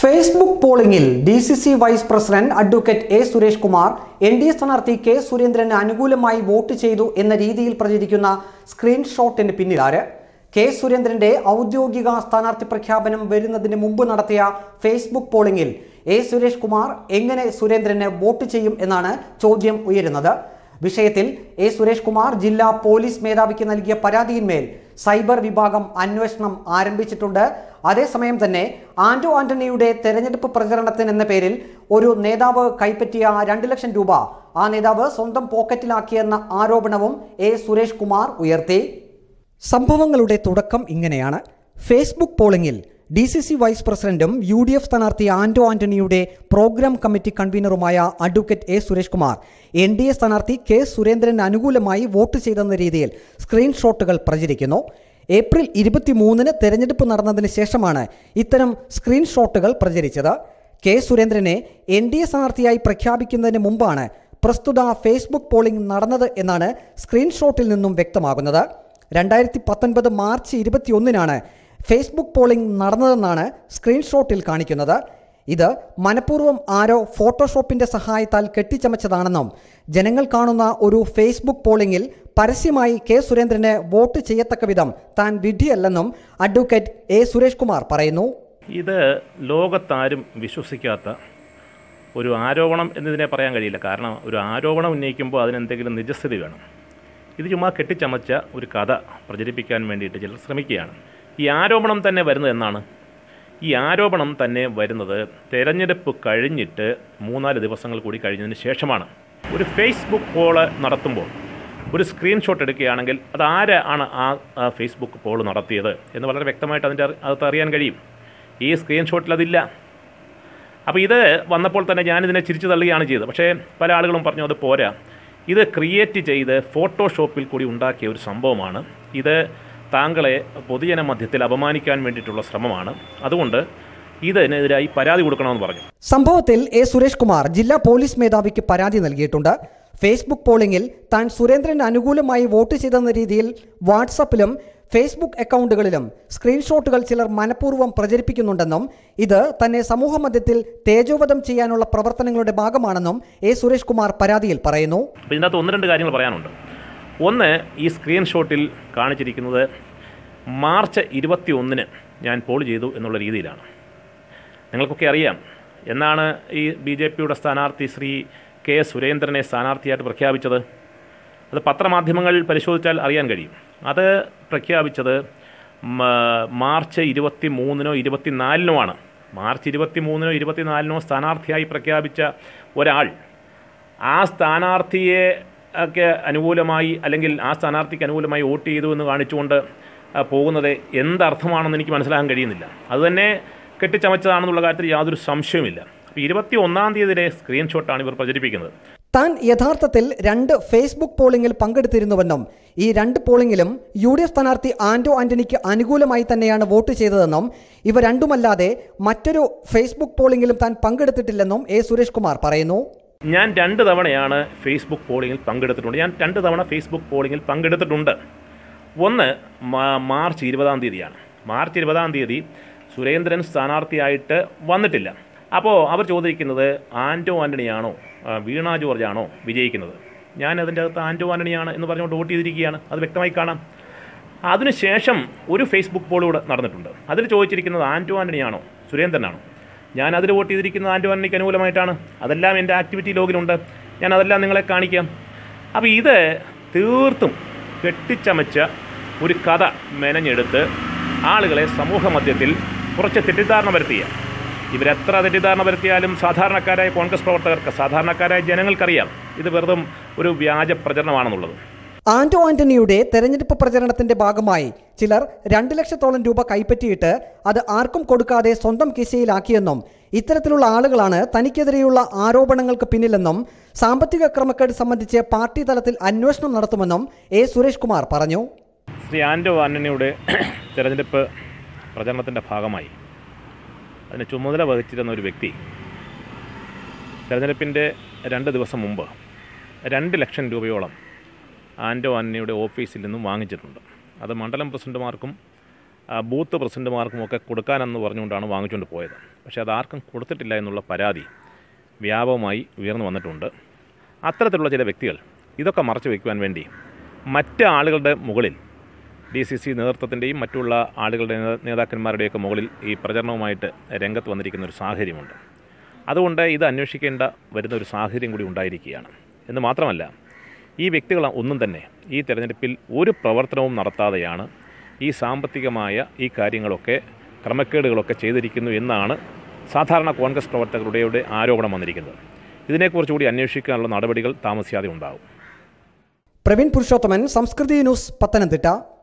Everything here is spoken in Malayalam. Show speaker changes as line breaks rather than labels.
ഫേസ്ബുക്ക് പോളിംഗിൽ D C C vice president advocate A Suresh Kumar N D A സ്ഥാനാർത്ഥി കെ സുരേന്ദ്രന് അനുകൂലമായി വോട്ട് ചെയ്തു എന്ന രീതിയിൽ പ്രചരിക്കുന്ന സ്ക്രീൻഷോട്ടിന് പിന്നിലാര് കെ സുരേന്ദ്രന്റെ ഔദ്യോഗിക സ്ഥാനാർത്ഥി പ്രഖ്യാപനം വരുന്നതിന് മുമ്പ് നടത്തിയ ഫേസ്ബുക്ക് പോളിംഗിൽ എ സുരേഷ് കുമാർ എങ്ങനെ സുരേന്ദ്രന് വോട്ട് ചെയ്യും എന്നാണ് ചോദ്യം ഉയരുന്നത് വിഷയത്തിൽ എ സുരേഷ് കുമാർ ജില്ലാ പോലീസ് മേധാവിക്ക് നൽകിയ പരാതിയിന്മേൽ സൈബർ വിഭാഗം അന്വേഷണം ആരംഭിച്ചിട്ടുണ്ട് അതേസമയം തന്നെ ആന്റോ ആന്റണിയുടെ തെരഞ്ഞെടുപ്പ് പ്രചരണത്തിന് എന്ന പേരിൽ ഒരു നേതാവ് കൈപ്പറ്റിയ രണ്ട് ലക്ഷം രൂപ ആ നേതാവ് സ്വന്തം പോക്കറ്റിലാക്കിയെന്ന ആരോപണവും എ സുരേഷ് കുമാർ ഉയർത്തി സംഭവങ്ങളുടെ തുടക്കം ഇങ്ങനെയാണ് ഫേസ്ബുക്ക് പോളിംഗിൽ ഡി സി സി വൈസ് പ്രസിഡന്റും യു ഡി എഫ് സ്ഥാനാർത്ഥി ആന്റോ ആന്റണിയുടെ പ്രോഗ്രാം കമ്മിറ്റി കൺവീനറുമായ advocate A Suresh Kumar N D A സ്ഥാനാർത്ഥി കെ സുരേന്ദ്രന് അനുകൂലമായി വോട്ട് ചെയ്തെന്ന രീതിയിൽ സ്ക്രീൻഷോട്ടുകൾ പ്രചരിക്കുന്നു ഏപ്രിൽ ഇരുപത്തിമൂന്നിന് തെരഞ്ഞെടുപ്പ് നടന്നതിന് ശേഷമാണ് ഇത്തരം സ്ക്രീൻഷോട്ടുകൾ പ്രചരിച്ചത് കെ സുരേന്ദ്രനെ എൻ ഡി എ സ്ഥാനാർത്ഥിയായി പ്രഖ്യാപിക്കുന്നതിന് മുമ്പാണ് പ്രസ്തുത ഫേസ്ബുക്ക് പോളിംഗ് നടന്നത് എന്നാണ് സ്ക്രീൻഷോട്ടിൽ നിന്നും വ്യക്തമാകുന്നത് രണ്ടായിരത്തി പത്തൊൻപത് മാർച്ച് ഇരുപത്തിയൊന്നിനാണ് ഫേസ്ബുക്ക് പോളിംഗ് നടന്നതെന്നാണ് സ്ക്രീൻഷോട്ടിൽ കാണിക്കുന്നത് ഇത് മനഃപൂർവ്വം ആരോ ഫോട്ടോഷോപ്പിന്റെ സഹായത്താൽ കെട്ടിച്ചമച്ചതാണെന്നും ജനങ്ങൾ കാണുന്ന ഒരു ഫേസ്ബുക്ക് പോളിംഗിൽ പരസ്യമായി കെ സുരേന്ദ്രന് വോട്ട് ചെയ്യത്തക്ക വിധം താൻ വിധിയല്ലെന്നും അഡ്വക്കേറ്റ് എ സുരേഷ് കുമാർ പറയുന്നു
ഇത് ലോകത്താരും വിശ്വസിക്കാത്ത ഒരു ആരോപണം എന്നതിനെ പറയാൻ കഴിയില്ല കാരണം ഒരു ആരോപണം ഉന്നയിക്കുമ്പോൾ അതിനെന്തെങ്കിലും നിജസ്ഥിതി വേണം ഇത് ചുമ്മാ കെട്ടിച്ചമച്ച ഒരു കഥ പ്രചരിപ്പിക്കാൻ വേണ്ടിയിട്ട് ചിലർ ശ്രമിക്കുകയാണ് ഈ ആരോപണം തന്നെ വരുന്നത് എന്നാണ് ഈ ആരോപണം തന്നെ വരുന്നത് തെരഞ്ഞെടുപ്പ് കഴിഞ്ഞിട്ട് മൂന്നാല് ദിവസങ്ങൾ കൂടി കഴിഞ്ഞതിന് ശേഷമാണ് ഒരു ഫേസ്ബുക്ക് പോള് നടത്തുമ്പോൾ ഒരു സ്ക്രീൻഷോട്ട് എടുക്കുകയാണെങ്കിൽ അത് ആരാണ് ആ ആ ഫേസ്ബുക്ക് പോൾ നടത്തിയത് എന്ന് വളരെ വ്യക്തമായിട്ട് അതിൻ്റെ അറി- അകത്ത് അറിയാൻ കഴിയും ഈ സ്ക്രീൻഷോട്ടിൽ അതില്ല അപ്പോൾ ഇത് വന്നപ്പോൾ തന്നെ ഞാനിതിനെ ചിരിച്ചു തള്ളുകയാണ് ചെയ്തത് പക്ഷേ പല ആളുകളും പറഞ്ഞു അത് പോരാ ഇത് ക്രിയേറ്റ് ചെയ്ത് ഫോട്ടോഷോപ്പിൽ കൂടി ഉണ്ടാക്കിയ ഒരു സംഭവമാണ് ഇത് താങ്കളെ പൊതുജന മധ്യത്തിൽ അപമാനിക്കാൻ വേണ്ടിയിട്ടുള്ള ശ്രമമാണ് അതുകൊണ്ട് ഇതിനെതിരായി പരാതി കൊടുക്കണമെന്ന് പറഞ്ഞു
സംഭവത്തിൽ എ സുരേഷ് കുമാർ ജില്ലാ പോലീസ് മേധാവിക്ക് പരാതി നൽകിയിട്ടുണ്ട് ഫേസ്ബുക്ക് പോളിംഗിൽ താൻ സുരേന്ദ്രന് അനുകൂലമായി വോട്ട് ചെയ്തെന്ന രീതിയിൽ വാട്സപ്പിലും ഫേസ്ബുക്ക് അക്കൗണ്ടുകളിലും സ്ക്രീൻഷോട്ടുകൾ ചിലർ മനഃപൂർവ്വം പ്രചരിപ്പിക്കുന്നുണ്ടെന്നും ഇത് തന്നെ സമൂഹമധ്യത്തിൽ തേജോവധം ചെയ്യാനുള്ള പ്രവർത്തനങ്ങളുടെ ഭാഗമാണെന്നും എ സുരേഷ് കുമാർ പരാതിയിൽ പറയുന്നു
അപ്പോൾ ഇതിനകത്ത് ഒന്ന് രണ്ട് കാര്യങ്ങൾ പറയാനുണ്ട് ഒന്ന് ഈ സ്ക്രീൻഷോട്ടിൽ കാണിച്ചിരിക്കുന്നത് മാർച്ച് ഇരുപത്തി ഒന്നിന് ഞാൻ പോൾ ചെയ്തു എന്നുള്ള രീതിയിലാണ് നിങ്ങൾക്കൊക്കെ അറിയാം എന്നാണ് ഈ ബി ജെ പിയുടെ സ്ഥാനാർത്ഥി ശ്രീ കെ സുരേന്ദ്രനെ സ്ഥാനാർത്ഥിയായിട്ട് പ്രഖ്യാപിച്ചത് അത് പത്രമാധ്യമങ്ങൾ പരിശോധിച്ചാൽ അറിയാൻ കഴിയും അത് പ്രഖ്യാപിച്ചത് മ- മാർച്ച് ഇരുപത്തി മൂന്നിനോ ഇരുപത്തിനാലിനുമാണ് മാർച്ച് ഇരുപത്തി മൂന്നിനോ ഇരുപത്തിനാലിനോ സ്ഥാനാർത്ഥിയായി പ്രഖ്യാപിച്ച ഒരാൾ ആ സ്ഥാനാർത്ഥിയെ ഒക്കെ അനുകൂലമായി അല്ലെങ്കിൽ ആ സ്ഥാനാർത്ഥിക്ക് അനുകൂലമായി വോട്ട് ചെയ്തു എന്ന് കാണിച്ചുകൊണ്ട് ആ, പോകുന്നത് എന്തർത്ഥമാണെന്ന് എനിക്ക് മനസ്സിലാക്കാൻ കഴിയുന്നില്ല അതുതന്നെ കെട്ടിച്ചമച്ചതാണെന്നുള്ള കാര്യത്തിൽ യാതൊരു സംശയവുമില്ല അപ്പോൾ ഇരുപത്തി ഒന്നാം തീയതിയിലെ സ്ക്രീൻഷോട്ടാണ് ഇവർ പ്രചരിപ്പിക്കുന്നത്
താൻ യഥാർത്ഥത്തിൽ രണ്ട് ഫേസ്ബുക്ക് പോളിംഗിൽ പങ്കെടുത്തിരുന്നുവെന്നും ഈ രണ്ട് പോളിംഗിലും യു ഡി എഫ് സ്ഥാനാർത്ഥി ആന്റോ ആന്റണിക്ക് അനുകൂലമായി തന്നെയാണ് വോട്ട് ചെയ്തതെന്നും ഇവ രണ്ടുമല്ലാതെ മറ്റൊരു ഫേസ്ബുക്ക് പോളിംഗിലും താൻ പങ്കെടുത്തിട്ടില്ലെന്നും എ സുരേഷ് കുമാർ പറയുന്നു
ഞാൻ രണ്ട് തവണയാണ് ഫേസ്ബുക്ക് പോളിംഗിൽ പങ്കെടുത്തിട്ടുണ്ട് ഞാൻ രണ്ട് തവണ ഫേസ്ബുക്ക് പോളിംഗിൽ പങ്കെടുത്തിട്ടുണ്ട് ഒന്ന് മാ- മാർച്ച് ഇരുപതാം തീയതിയാണ് മാർച്ച് ഇരുപതാം തീയതി സുരേന്ദ്രൻ സ്ഥാനാർത്ഥിയായിട്ട് വന്നിട്ടില്ല അപ്പോൾ അവർ ചോദിക്കുന്നത് ആൻറ്റോ ആൻ്റണിയാണോ ആ, വീണ ജോർജ് ആണോ വിജയിക്കുന്നത് ഞാൻ അതിൻ്റെ അകത്ത് ആൻറ്റോ ആൻ്റണിയാണ് എന്ന് പറഞ്ഞുകൊണ്ട് വോട്ട് ചെയ്തിരിക്കുകയാണ് അത് വ്യക്തമായി കാണാം അതിനുശേഷം ഒരു ഫേസ്ബുക്ക് പോൾ കൂടെ നടന്നിട്ടുണ്ട് അതിൽ ചോദിച്ചിരിക്കുന്നത് ആൻറ്റോ ആൻ്റണിയാണോ സുരേന്ദ്രനാണോ ഞാൻ അതിൽ വോട്ട് ചെയ്തിരിക്കുന്നത് ആൻറ്റോ ആൻ്റണിക്ക് അനുകൂലമായിട്ടാണ് അതെല്ലാം എൻ്റെ ആക്ടിവിറ്റി ലോഗിലുണ്ട് ഞാൻ അതെല്ലാം നിങ്ങളെ കാണിക്കാം അപ്പോൾ ഇത് തീർത്തും കെട്ടിച്ചമച്ച ഒരു കഥ മെനഞ്ഞെടുത്ത് ആളുകളെ സമൂഹ മധ്യത്തിൽ കുറച്ച് തെറ്റിദ്ധാരണ വരുത്തിയ ഇവരെത്ര തെറ്റിദ്ധാരണ വരുത്തിയാലും സാധാരണക്കാരായ കോൺഗ്രസ് പ്രവർത്തകർക്ക് സാധാരണക്കാരായ ജനങ്ങൾക്കറിയാം ഇത് വെറുതെ ഒരു വ്യാജ പ്രചരണമാണെന്നുള്ളത്
ആന്റോ ആന്റണിയുടെ തെരഞ്ഞെടുപ്പ് പ്രചരണത്തിന്റെ ഭാഗമായി ചിലർ രണ്ട് ലക്ഷത്തോളം രൂപ കൈപ്പറ്റിയിട്ട് അത് ആർക്കും കൊടുക്കാതെ സ്വന്തം കിശയിലാക്കിയെന്നും ഇത്തരത്തിലുള്ള ആളുകളാണ് തനിക്കെതിരെയുള്ള ആരോപണങ്ങൾക്ക് പിന്നിലെന്നും സാമ്പത്തിക ക്രമക്കേട് സംബന്ധിച്ച് പാർട്ടി തലത്തിൽ അന്വേഷണം നടത്തുമെന്നും എ സുരേഷ് കുമാർ പറഞ്ഞു
ശ്രീ ആൻറ്റോ ആൻ്റണിയുടെ തെരഞ്ഞെടുപ്പ് പ്രചരണത്തിൻ്റെ ഭാഗമായി അതിന് ചുമതല വഹിച്ചിരുന്ന ഒരു വ്യക്തി തെരഞ്ഞെടുപ്പിൻ്റെ രണ്ട് ദിവസം മുമ്പ് രണ്ട് ലക്ഷം രൂപയോളം ആൻറ്റോ ആൻ്റണിയുടെ ഓഫീസിൽ നിന്നും വാങ്ങിച്ചിട്ടുണ്ട് അത് മണ്ഡലം പ്രസിഡന്റുമാർക്കും ആ, ബൂത്ത് പ്രസിഡന്റുമാർക്കുമൊക്കെ കൊടുക്കാനെന്ന് പറഞ്ഞുകൊണ്ടാണ് വാങ്ങിച്ചുകൊണ്ട് പോയത് പക്ഷേ അത് ആർക്കും കൊടുത്തിട്ടില്ല എന്നുള്ള പരാതി വ്യാപകമായി ഉയർന്നു വന്നിട്ടുണ്ട് അത്തരത്തിലുള്ള ചില വ്യക്തികൾ ഇതൊക്കെ മറച്ചു വയ്ക്കുവാൻ വേണ്ടി മറ്റ് ആളുകളുടെ മുകളിൽ ഡി സി സി നേതൃത്വത്തിൻ്റെയും മറ്റുള്ള ആളുകളുടെ നേ- നേതാക്കന്മാരുടെയൊക്കെ മുകളിൽ ഈ പ്രചരണവുമായിട്ട് രംഗത്ത് വന്നിരിക്കുന്ന ഒരു സാഹചര്യമുണ്ട് അതുകൊണ്ട് ഇത് അന്വേഷിക്കേണ്ട വരുന്ന ഒരു സാഹചര്യം കൂടി ഉണ്ടായിരിക്കുകയാണ് എന്ന് മാത്രമല്ല ഈ വ്യക്തികൾ ഒന്നും തന്നെ ഈ തെരഞ്ഞെടുപ്പിൽ ഒരു പ്രവർത്തനവും നടത്താതെയാണ് ഈ സാമ്പത്തികമായ ഈ കാര്യങ്ങളൊക്കെ ക്രമക്കേടുകളൊക്കെ ചെയ്തിരിക്കുന്നു എന്നാണ് സാധാരണ കോൺഗ്രസ് പ്രവർത്തകരുടെ ആരോപണം വന്നിരിക്കുന്നത് ഇതിനെക്കുറിച്ച് കൂടി അന്വേഷിക്കാനുള്ള നടപടികൾ താമസിയാതെ ഉണ്ടാകും
പ്രവീൺ പുരുഷോത്തമൻ സംസ്കൃതി ന്യൂസ് പത്തനംതിട്ട